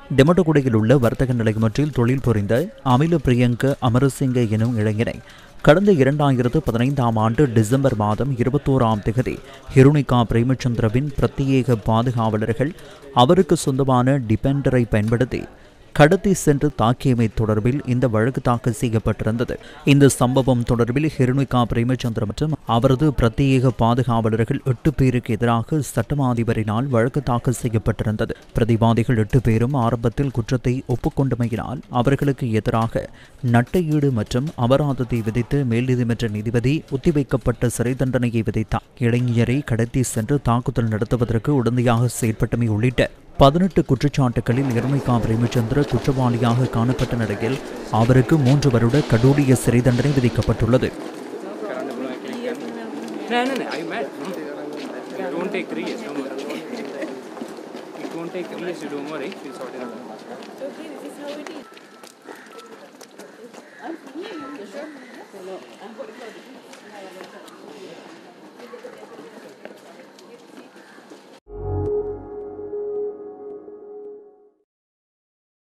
டெமட்டகுடியில் உள்ள வர்த்தக நிலையம் ஒன்றில் தொழில் புரிந்த அமில பிரியங்க அமரசிங்க எனும் இளைஞனை கடந்த இரண்டாயிரத்து பதினைந்தாம் ஆண்டு டிசம்பர் மாதம் இருபத்தோராம் திகதி ஹிருணிகா பிரேமச்சந்திரவின் பிரத்யேக பாதுகாவலர்கள் அவருக்கு சொந்தமான டிபெண்டரை பயன்படுத்தி கடத்தி சென்று தாக்கியமை தொடர்பில் இந்த வழக்கு தாக்கல் செய்யப்பட்டிருந்தது இந்த சம்பவம் தொடர்பில் ஹிருணிகா பிரேமச்சந்திர மற்றும் அவரது பிரத்யேக பாதுகாவலர்கள் எட்டு பேருக்கு எதிராக சட்டமா அதிபரினால் வழக்கு தாக்கல் செய்யப்பட்டிருந்தது பிரதிவாதிகள் எட்டு பேரும் ஆரம்பத்தில் குற்றத்தை ஒப்புக்கொண்டமையினால் அவர்களுக்கு எதிராக நட்டையீடு மற்றும் அபராதத்தை விதித்து மேல்நீதிமன்ற நீதிபதி ஒத்திவைக்கப்பட்ட சிறை தண்டனையை விதித்தார் இளைஞரை கடத்தி சென்று தாக்குதல் நடத்துவதற்கு உடந்தையாக செயற்பட்டமை உள்ளிட்ட பதினெட்டு குற்றச்சாட்டுகளில் இருமைகா பிரேமச்சந்திர குற்றவாளியாக காணப்பட்ட நிலையில் அவருக்கு மூன்று வருட கடூழிய சிறை தண்டனை விதிக்கப்பட்டுள்ளது No, no, no, I met. It won't take three years, don't worry. It won't take three years, you don't worry, we'll sort it out. Okay, this is how it is. I'm here, you sure? No, I'm